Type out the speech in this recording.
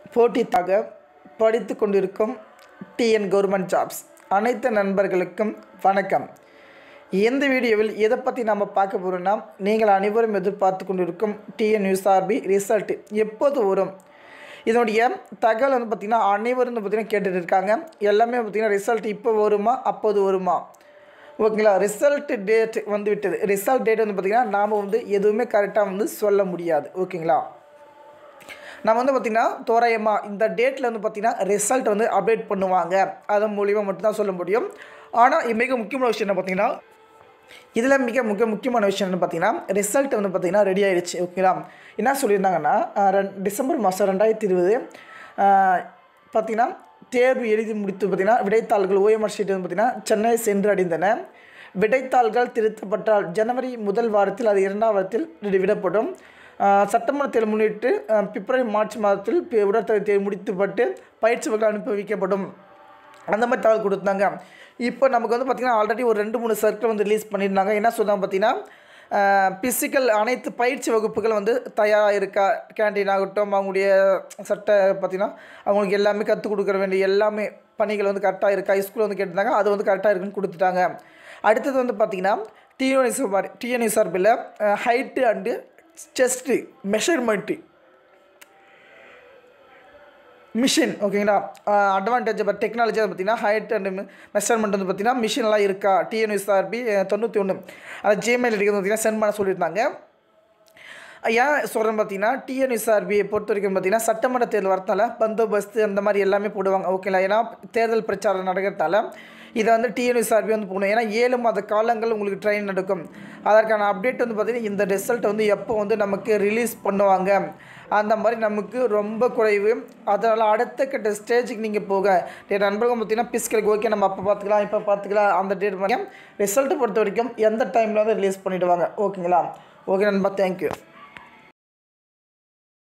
போட்டித்தாக படித்து கொண்டிருக்கும் TN government jobs அனைத்து நண்பர்களுக்கும் வணக்கம் இந்த வீடியோவில் எதை பற்றி நம்ம பார்க்க போகிறோம்னா நீங்கள் அனைவரும் எதிர்பார்த்து கொண்டிருக்கும் டிஎன் யூஎஸ்ஆர்பி ரிசல்ட் எப்போது வரும் இதனுடைய தகவல் வந்து பார்த்திங்கன்னா அனைவரும் வந்து பார்த்திங்கன்னா கேட்டுட்டு இருக்காங்க எல்லாமே பார்த்திங்கன்னா ரிசல்ட் இப்போ வருமா அப்போது வருமா ஓகேங்களா ரிசல்ட் டேட் வந்து விட்டது ரிசல்ட் டேட் வந்து பார்த்திங்கன்னா நாம் வந்து எதுவுமே கரெக்டாக வந்து சொல்ல முடியாது ஓகேங்களா நம்ம வந்து பார்த்திங்கன்னா தோராயமாக இந்த டேட்டில் வந்து பார்த்திங்கன்னா ரிசல்ட் வந்து அப்டேட் பண்ணுவாங்க அதன் மூலிமா மட்டும்தான் சொல்ல முடியும் ஆனால் மிக முக்கியமான விஷயம் என்ன பார்த்தீங்கன்னா இதில் மிக மிக முக்கியமான விஷயம் என்ன பார்த்தீங்கன்னா ரிசல்ட் வந்து பார்த்திங்கன்னா ரெடி ஆயிடுச்சு ஓகேங்களா என்ன சொல்லியிருந்தாங்கன்னா அஹ், ரெண் டிசம்பர் மாதம் ரெண்டாயிரத்தி இருபது பார்த்திங்கன்னா தேர்வு எழுதி முடித்து பார்த்திங்கன்னா விடைத்தாள்கள் ஓஎம்ஆர் ஷீட் வந்து பார்த்திங்கன்னா சென்னை சென்று அடைந்தன விடைத்தாள்கள் திருத்தப்பட்டால் ஜனவரி முதல் வாரத்தில் அது இரண்டாம் வாரத்தில் இது விடப்படும் ஆஹ் சட்டமன்ற தேர்தல் முன்னிட்டு ஆஹ் பிப்ரவரி மார்ச் மாதத்தில் பி- உடற்தகுதி தேர்வு முடித்துப்பட்டு பயிற்சி வகுப்பு அனுப்பி வைக்கப்படும் அந்த மாதிரி தகவல் கொடுத்தாங்க இப்போ நமக்கு வந்து பார்த்திங்கன்னா ஆல்ரெடி ஒரு ரெண்டு மூணு சர்க்கிள் வந்து ரிலீஸ் பண்ணியிருந்தாங்க என்ன சொன்னாங்க பார்த்தீங்கன்னா பிசிக்கல் அனைத்து பயிற்சி வகுப்புகள் வந்து தயாராக இருக்கா கேண்டீன் ஆகட்டும் அவங்களுடைய சட்டை பார்த்திங்கன்னா அவங்களுக்கு எல்லாமே கற்றுக் கொடுக்குற வேண்டிய எல்லாமே பணிகள் வந்து கரெக்டாக இருக்கா ஸ்கூல் வந்து கேட்டிருந்தாங்க அது வந்து கரெக்டாக இருக்குன்னு கொடுத்துட்டாங்க அடுத்தது வந்து பார்த்திங்கன்னா டிஎன்எஸ் டிஎன்எஸ்ஆர்பியில் height and chest measurement machine ஓகேங்களா அட்வான்டேஜ் இப்போ டெக்னாலஜி அதை பார்த்தீங்கன்னா ஹைட் அண்ட் மெஷர்மெண்ட் வந்து பார்த்தீங்கன்னா மிஷின்லாம் இருக்கா டிஎன்எஸ்ஆர்பி தொண்ணூற்றி ஒன்று அது ஜிமெயில் எடுக்கிறது பார்த்தீங்கன்னா சென்ட் பண்ண சொல்லியிருந்தாங்க ஏன் சொல்கிறேன் பார்த்தீங்கன்னா டிஎன்எஸ்ஆர்பியை பொறுத்த வரைக்கும் பார்த்தீங்கன்னா சட்டமன்ற தேர்தல் வரத்தால பந்தோபஸ்து அந்த மாதிரி எல்லாமே போடுவாங்க ஓகேங்களா ஏன்னா தேர்தல் பிரச்சாரம் நடக்கிறதால இதை வந்து டிஎன்எஸ்ஆர்பி வந்து போகணும் ஏன்னா ஏழு மாத காலங்கள் உங்களுக்கு ட்ரெயின் நடக்கும் அதற்கான அப்டேட் வந்து பார்த்திங்கன்னா இந்த ரிசல்ட் வந்து எப்போ வந்து நமக்கு ரிலீஸ் பண்ணுவாங்க அந்த மாதிரி நமக்கு ரொம்ப குறைவு அதனால் அடுத்த கட்ட ஸ்டேஜுக்கு நீங்கள் போக டேட் நண்பர்கள் பார்த்தீங்கன்னா பிஸ்கலுக்கு ஓகே நம்ம அப்போ பார்த்துக்கலாம் இப்போ பார்த்துக்கலாம் அந்த டேட் ரிசல்ட்டை பொறுத்த வரைக்கும் எந்த டைமில் வந்து ரிலீஸ் பண்ணிவிடுவாங்க ஓகேங்களா ஓகே நண்பா தேங்க்யூ